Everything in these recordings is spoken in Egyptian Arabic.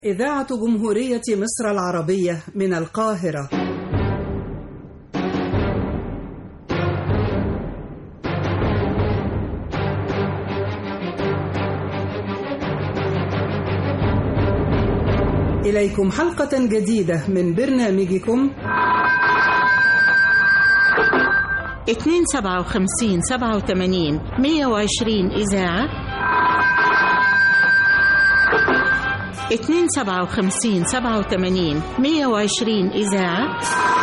إذاعة جمهورية مصر العربية من القاهرة إليكم حلقة جديدة من برنامجكم اتنين سبعة وخمسين سبعة وثمانين مية وعشرين إذاعة اتنين سبعة وخمسين سبعة وثمانين مية وعشرين إذاعة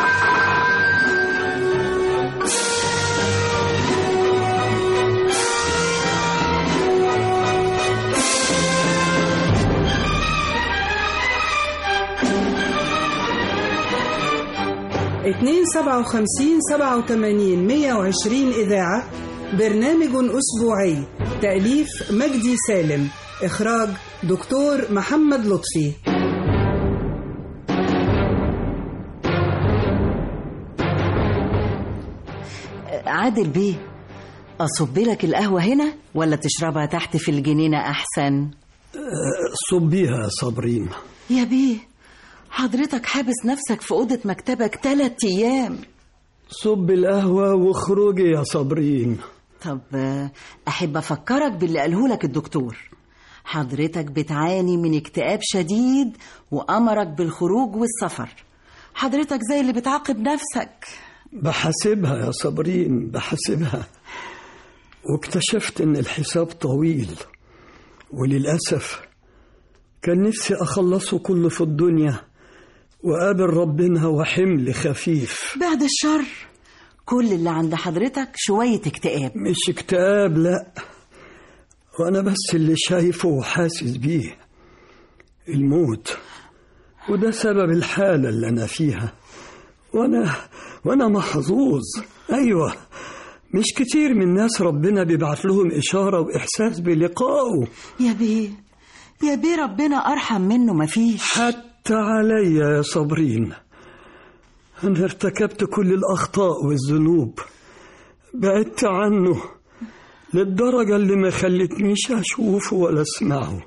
اتنين سبعة وخمسين سبعة وثمانين مية وعشرين إذاعة برنامج أسبوعي تأليف مجدي سالم إخراج دكتور محمد لطفي عادل بيه أصب لك القهوة هنا ولا تشربها تحت في الجنينة أحسن صبيها يا صابرين يا بيه حضرتك حابس نفسك في أوضة مكتبك تلات أيام صب القهوة واخرجي يا صابرين طب آه، أحب أفكرك باللي قاله لك الدكتور حضرتك بتعاني من اكتئاب شديد وأمرك بالخروج والسفر حضرتك زي اللي بتعاقب نفسك بحاسبها يا صابرين بحاسبها واكتشفت ان الحساب طويل وللأسف كان نفسي أخلصه كله في الدنيا وقابل ربنا وحمل خفيف بعد الشر كل اللي عند حضرتك شوية اكتئاب مش اكتئاب لا وأنا بس اللي شايفه وحاسس بيه الموت وده سبب الحالة اللي أنا فيها وأنا وأنا محظوظ أيوة مش كتير من الناس ربنا بيبعت لهم إشارة وإحساس بلقائه يا بيه يا بيه ربنا أرحم منه مفيش حتى عليا يا صابرين أنا ارتكبت كل الأخطاء والذنوب بعدت عنه للدرجة اللي ما خلتنيش أشوفه ولا أسمعه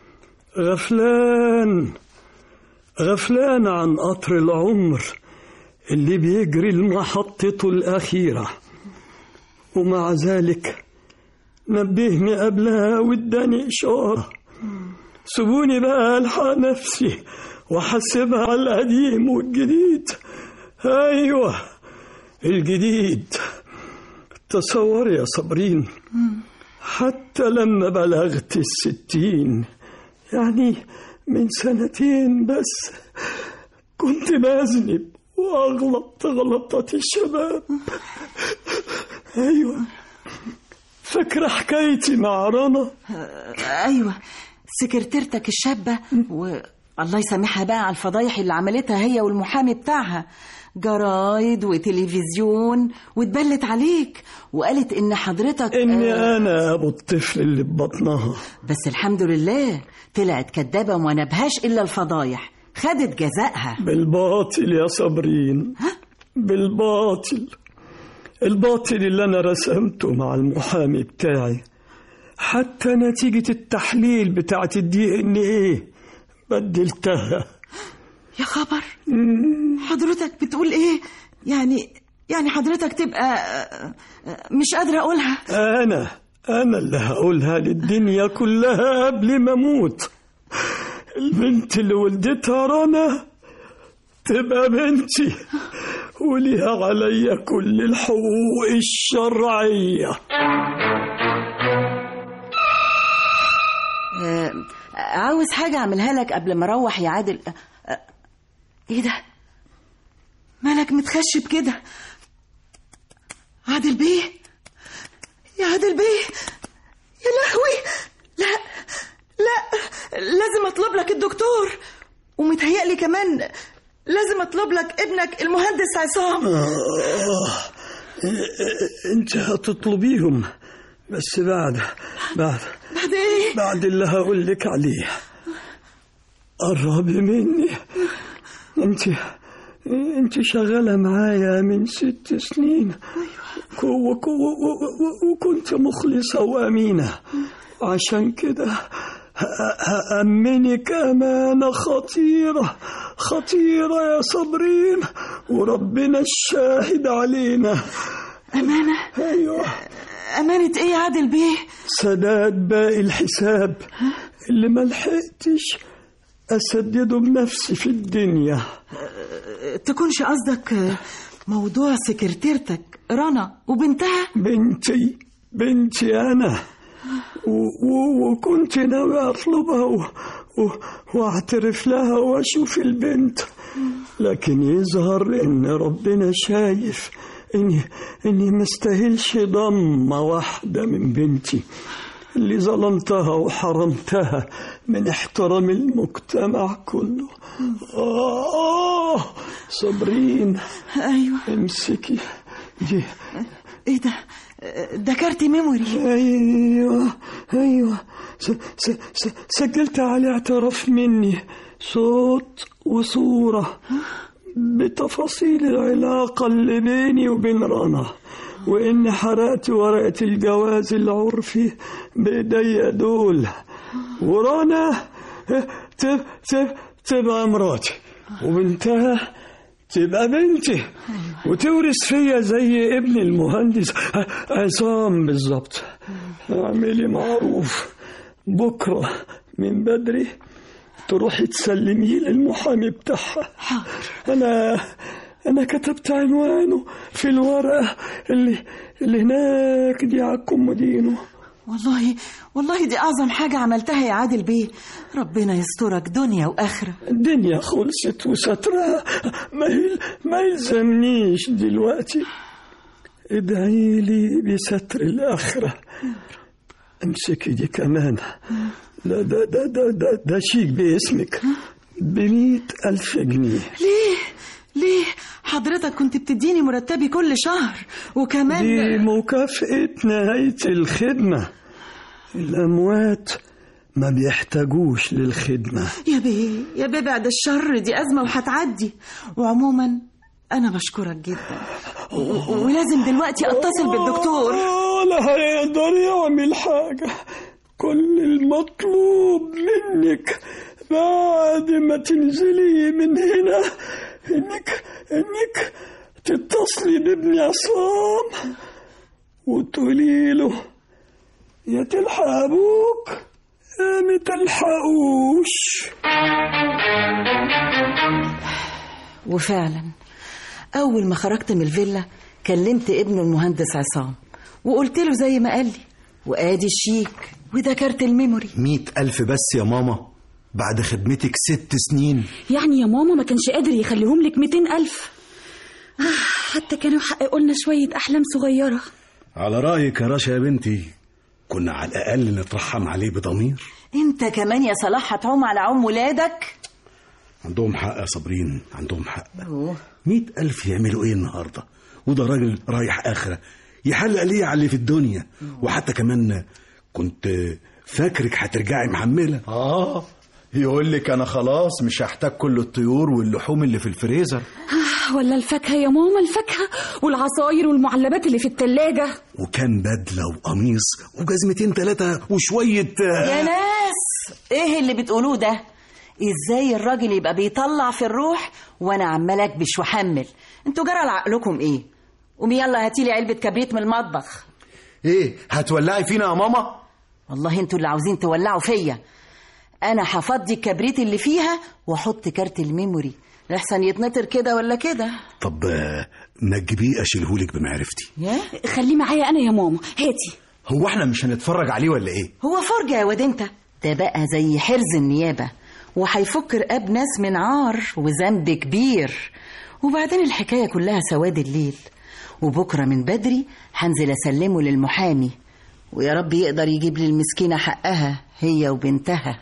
غفلان غفلان عن قطر العمر اللي بيجري لمحطته الأخيرة ومع ذلك نبهني قبلها واداني إشارة سيبوني بقى ألحق نفسي وأحسبها على القديم والجديد أيوة الجديد تصوري يا صابرين حتى لما بلغت الستين يعني من سنتين بس كنت بذنب وأغلط غلطة الشباب أيوة فاكرة حكايتي مع رنا أيوة سكرتيرتك الشابة والله يسامحها بقى على الفضايح اللي عملتها هي والمحامي بتاعها جرايد وتلفزيون واتبلت عليك وقالت إن حضرتك إني آه، أنا أبو الطفل اللي ببطنها بس الحمد لله طلعت كدابة وما نبهاش إلا الفضايح خدت جزائها بالباطل يا صابرين بالباطل الباطل اللي أنا رسمته مع المحامي بتاعي حتى نتيجة التحليل بتاعت الدي ان ايه بدلتها يا خبر حضرتك بتقول ايه يعني يعني حضرتك تبقى آه، آه، مش قادرة أقولها أنا أنا اللي هقولها للدنيا كلها قبل ما أموت البنت اللي ولدتها رنا تبقى بنتي وليها عليا كل الحقوق الشرعية آه، عاوز حاجة أعملها لك قبل ما أروح يا عادل آه، آه، إيه ده؟ مالك متخشب كده؟ عادل بيه؟ يا عادل بيه؟ يا لهوي لا لا لازم أطلب لك الدكتور ومتهيألي كمان لازم أطلب لك ابنك المهندس عصام أنت هتطلبيهم بس بعد بعد بعد إيه؟ بعد اللي هقول لك عليه قربي مني انت انت شغالة معايا من ست سنين و- و- و- و- وكنت مخلصة وأمينة عشان كده ه- هأمنك أمانة خطيرة خطيرة يا صابرين وربنا الشاهد علينا أمانة أيوه أمانة إيه يا عادل بيه سداد باقي الحساب اللي ما لحقتش أسدده بنفسي في الدنيا تكونش قصدك موضوع سكرتيرتك رنا وبنتها بنتي بنتي أنا و- و- وكنت ناوي أطلبها و- و- وأعترف لها وأشوف البنت لكن يظهر إن ربنا شايف إني إني مستاهلش ضمة واحدة من بنتي اللي ظلمتها وحرمتها من احترام المجتمع كله آه صابرين أيوة امسكي دي إيه ده ده كارت ميموري ايوه ايوه س س س سجلت عليه اعتراف مني صوت وصوره بتفاصيل العلاقه اللي بيني وبين رنا واني حرقت ورقه الجواز العرفي بايديا دول ورنا تب تب تبقى مراتي وبنتها تبقى بنتي وتورث فيا زي ابن المهندس عصام بالظبط اعملي معروف بكره من بدري تروحي تسلميه للمحامي بتاعها انا انا كتبت عنوانه في الورقه اللي اللي هناك دي على الكومودينو والله والله دي أعظم حاجة عملتها يا عادل بيه ربنا يسترك دنيا وآخرة الدنيا خلصت وسترها ما هي ما يلزمنيش دلوقتي ادعي لي بستر الآخرة امسكي دي كمان لا ده ده ده ده, ده شيك باسمك بمية ألف جنيه ليه ليه حضرتك كنت بتديني مرتبي كل شهر وكمان دي مكافأة نهاية الخدمة الأموات ما بيحتاجوش للخدمة يا بيه يا بيه بعد الشر دي أزمة وهتعدي وعموما أنا بشكرك جدا و- ولازم دلوقتي أتصل بالدكتور ولا هيقدر يعمل حاجة كل المطلوب منك بعد ما تنزلي من هنا انك انك تتصلي بابن عصام وتقولي له يا تلحق ابوك يا ما تلحقوش وفعلا أول ما خرجت من الفيلا كلمت ابنه المهندس عصام وقلت له زي ما قال لي وآدي الشيك وده كارت الميموري مئة ألف بس يا ماما بعد خدمتك ست سنين يعني يا ماما ما كانش قادر يخليهم لك 200 ألف آه حتى كانوا يحققوا لنا شوية أحلام صغيرة على رأيك يا رشا يا بنتي كنا على الأقل نترحم عليه بضمير انت كمان يا صلاح هتعوم على عم ولادك عندهم حق يا صابرين عندهم حق مئة ألف يعملوا إيه النهاردة وده راجل رايح آخرة يحلق ليه على اللي في الدنيا وحتى كمان كنت فاكرك هترجعي محملة آه يقول لك أنا خلاص مش هحتاج كل الطيور واللحوم اللي في الفريزر آه ولا الفاكهة يا ماما الفاكهة والعصاير والمعلبات اللي في التلاجة وكان بدلة وقميص وجزمتين ثلاثة وشوية يا ناس ايه اللي بتقولوه ده ازاي الراجل يبقى بيطلع في الروح وانا عمال اكبش واحمل انتوا جرى لعقلكم ايه قومي يلا هاتيلي علبة كبريت من المطبخ إيه هتولعي فينا يا ماما والله انتوا اللي عاوزين تولعوا فيا انا هفضي الكبريت اللي فيها واحط كارت الميموري لحسن يتنطر كده ولا كده طب آه، ما تجيبيه أشيلهولك بمعرفتي يا خليه معايا أنا يا ماما هاتي هو احنا مش هنتفرج عليه ولا ايه هو فرجة يا واد انت ده بقى زي حرز النيابة وهيفك رقاب ناس من عار وذنب كبير وبعدين الحكاية كلها سواد الليل وبكرة من بدري هنزل أسلمه للمحامي ويا رب يقدر يجيب للمسكينة حقها هي وبنتها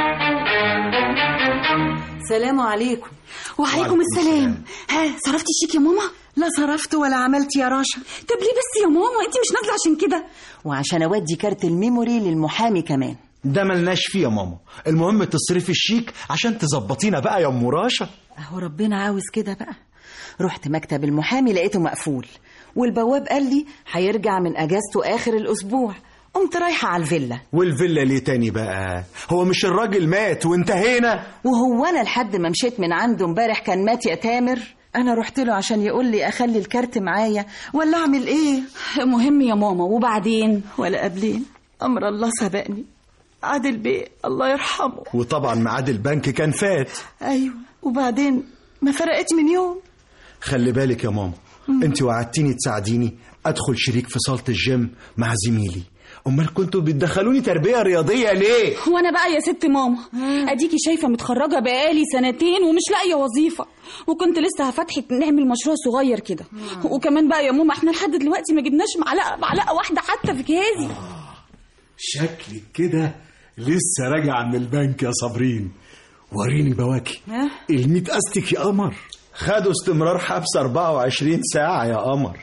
سلام عليكم وعليكم السلام ها صرفتي الشيك يا ماما لا صرفت ولا عملت يا رشا طب ليه بس يا ماما انت مش نازلة عشان كده وعشان أودي كارت الميموري للمحامي كمان ده ملناش فيه يا ماما المهم تصرفي الشيك عشان تظبطينا بقى يا ام راشا اهو ربنا عاوز كده بقى رحت مكتب المحامي لقيته مقفول والبواب قال لي هيرجع من اجازته اخر الاسبوع قمت رايحة على الفيلا والفيلا ليه تاني بقى هو مش الراجل مات وانتهينا وهو أنا لحد ما مشيت من عنده امبارح كان مات يا تامر أنا رحت له عشان يقول لي أخلي الكارت معايا ولا أعمل إيه مهم يا ماما وبعدين ولا قبلين أمر الله سبقني عادل بيه الله يرحمه وطبعا ميعاد البنك كان فات أيوة وبعدين ما فرقت من يوم خلي بالك يا ماما انت وعدتيني تساعديني ادخل شريك في صاله الجيم مع زميلي امال كنتوا بتدخلوني تربيه رياضيه ليه وانا بقى يا ست ماما اديكي شايفه متخرجه بقالي سنتين ومش لاقيه وظيفه وكنت لسه هفتحك نعمل مشروع صغير كده وكمان بقى يا ماما احنا لحد دلوقتي ما جبناش معلقه معلقه واحده حتى في جهازي شكلك كده لسه راجع من البنك يا صابرين وريني بواكي الميت استك يا قمر خدوا استمرار حبس 24 ساعه يا قمر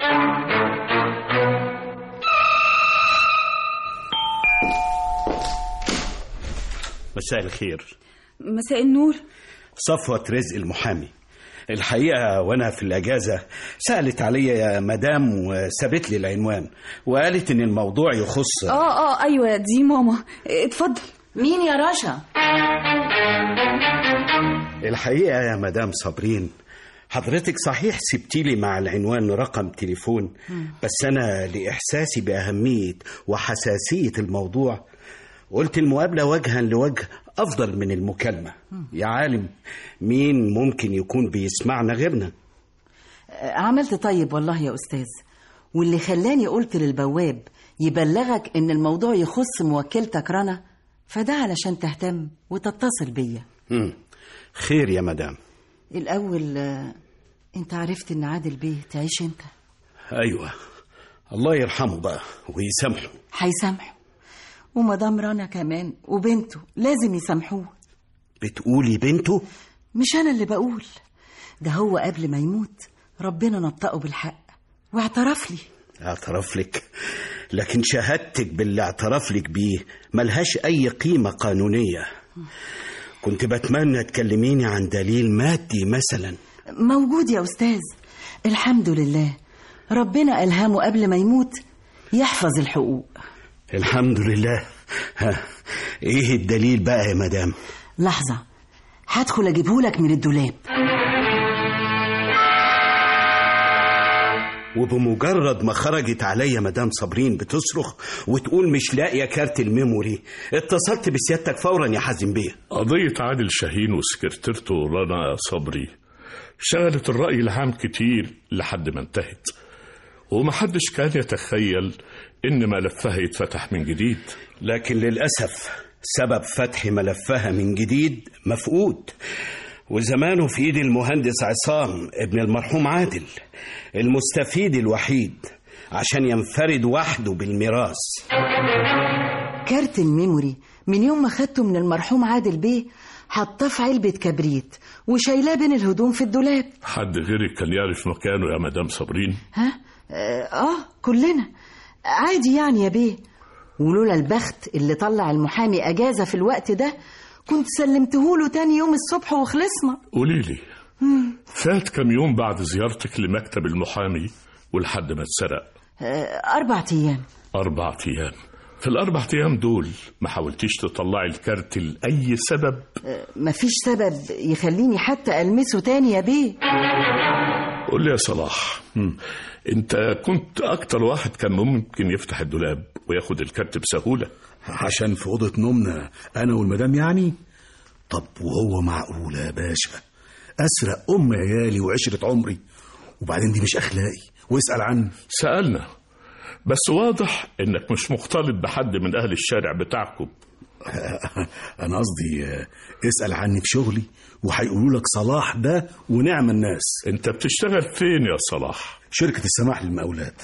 مساء الخير مساء النور صفوة رزق المحامي الحقيقة وأنا في الأجازة سألت عليا يا مدام وسابت لي العنوان وقالت إن الموضوع يخص اه اه ايوه دي ماما اتفضل مين يا رشا الحقيقة يا مدام صابرين حضرتك صحيح سبتي لي مع العنوان رقم تليفون بس أنا لإحساسي بأهمية وحساسية الموضوع قلت المقابلة وجها لوجه أفضل من المكالمة يا عالم مين ممكن يكون بيسمعنا غيرنا عملت طيب والله يا أستاذ واللي خلاني قلت للبواب يبلغك إن الموضوع يخص موكلتك رنا فده علشان تهتم وتتصل بيا مم. خير يا مدام الأول آه، أنت عرفت إن عادل بيه تعيش أنت أيوة الله يرحمه بقى ويسامحه هيسامحه ومدام رنا كمان وبنته لازم يسامحوه بتقولي بنته مش أنا اللي بقول ده هو قبل ما يموت ربنا نطقه بالحق واعترف لي اعترف لك لكن شهادتك باللي اعترف لك بيه ملهاش أي قيمة قانونية كنت بتمنى تكلميني عن دليل مادي مثلا موجود يا أستاذ الحمد لله ربنا ألهمه قبل ما يموت يحفظ الحقوق الحمد لله ها ايه الدليل بقى يا مدام لحظة هدخل أجيبهولك من الدولاب وبمجرد ما خرجت عليا مدام صابرين بتصرخ وتقول مش لاقيه كارت الميموري اتصلت بسيادتك فورا يا حازم بيه قضية عادل شاهين وسكرتيرته رنا صبري شغلت الرأي العام كتير لحد ما انتهت ومحدش كان يتخيل إن ملفها يتفتح من جديد لكن للأسف سبب فتح ملفها من جديد مفقود وزمانه في ايد المهندس عصام ابن المرحوم عادل المستفيد الوحيد عشان ينفرد وحده بالميراث كارت الميموري من يوم ما خدته من المرحوم عادل بيه حطاه في علبة كبريت وشايلاه بين الهدوم في الدولاب حد غيرك كان يعرف مكانه يا مدام صابرين ها آه, آه كلنا عادي يعني يا بيه ولولا البخت اللي طلع المحامي أجازة في الوقت ده كنت سلمتهوله تاني يوم الصبح وخلصنا قولي لي فات كم يوم بعد زيارتك لمكتب المحامي ولحد ما اتسرق آه أربع أيام أربع أيام في الأربع أيام دول ما حاولتيش تطلعي الكارت لأي سبب آه مفيش سبب يخليني حتى ألمسه تاني يا بيه قول لي يا صلاح مم. انت كنت اكتر واحد كان ممكن يفتح الدولاب وياخد الكارت بسهولة عشان في أوضة نومنا أنا والمدام يعني طب وهو معقول يا باشا أسرق أم عيالي وعشرة عمري وبعدين دي مش أخلاقي واسأل عني سألنا بس واضح انك مش مختلط بحد من اهل الشارع بتاعكم أنا قصدي آه، اسأل عني في شغلي وهيقولوا لك صلاح ده ونعم الناس انت بتشتغل فين يا صلاح شركة السماح للمقاولات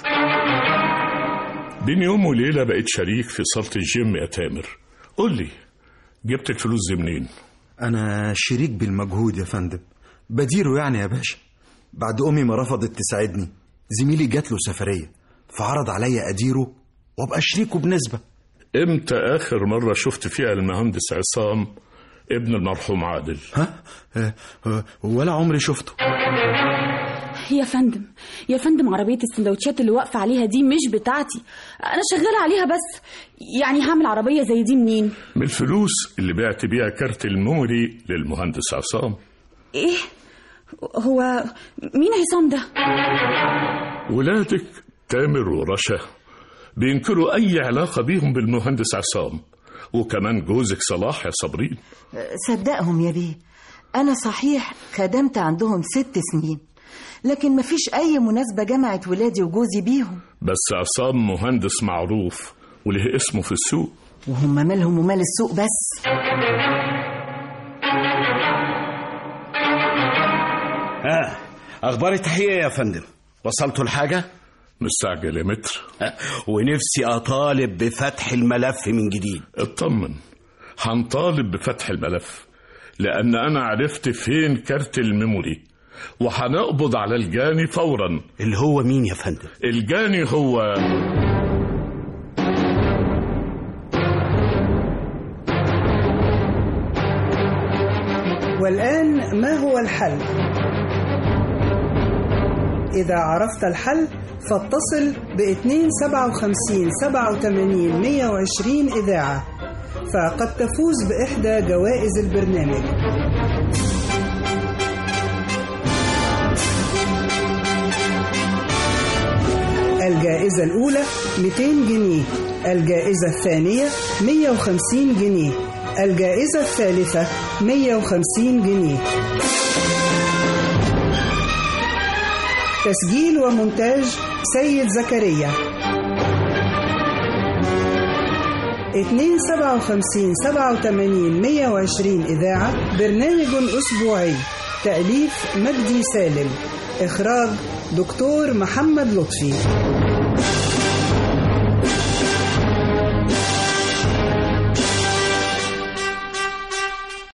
بين يوم وليلة بقيت شريك في صالة الجيم يا تامر قول لي جبت الفلوس دي منين أنا شريك بالمجهود يا فندم بديره يعني يا باشا بعد أمي ما رفضت تساعدني زميلي جات له سفرية فعرض عليا أديره وأبقى شريكه بنسبة امتى اخر مرة شفت فيها المهندس عصام ابن المرحوم عادل ها آه، آه، ولا عمري شفته يا فندم يا فندم عربية السندوتشات اللي واقفة عليها دي مش بتاعتي أنا شغالة عليها بس يعني هعمل عربية زي دي منين من الفلوس اللي بعت بيها كارت الميموري للمهندس عصام إيه هو مين عصام ده ولادك تامر ورشا بينكروا أي علاقة بيهم بالمهندس عصام وكمان جوزك صلاح يا صابرين صدقهم يا بيه أنا صحيح خدمت عندهم ست سنين لكن مفيش أي مناسبة جمعت ولادي وجوزي بيهم بس عصام مهندس معروف وله اسمه في السوق وهم مالهم ومال السوق بس ها اخبار التحقيق يا فندم وصلتوا لحاجه مستعجل يا متر ونفسي اطالب بفتح الملف من جديد اطمن هنطالب بفتح الملف لأن أنا عرفت فين كارت الميموري وهنقبض على الجاني فورا اللي هو مين يا فندم الجاني هو والآن ما هو الحل؟ إذا عرفت الحل فاتصل ب 257 87 120 إذاعة فقد تفوز بإحدى جوائز البرنامج الجائزة الأولى 200 جنيه الجائزة الثانية 150 جنيه الجائزة الثالثة 150 جنيه تسجيل ومونتاج سيد زكريا 257 87 120 إذاعة برنامج أسبوعي تأليف مجدي سالم إخراج دكتور محمد لطفي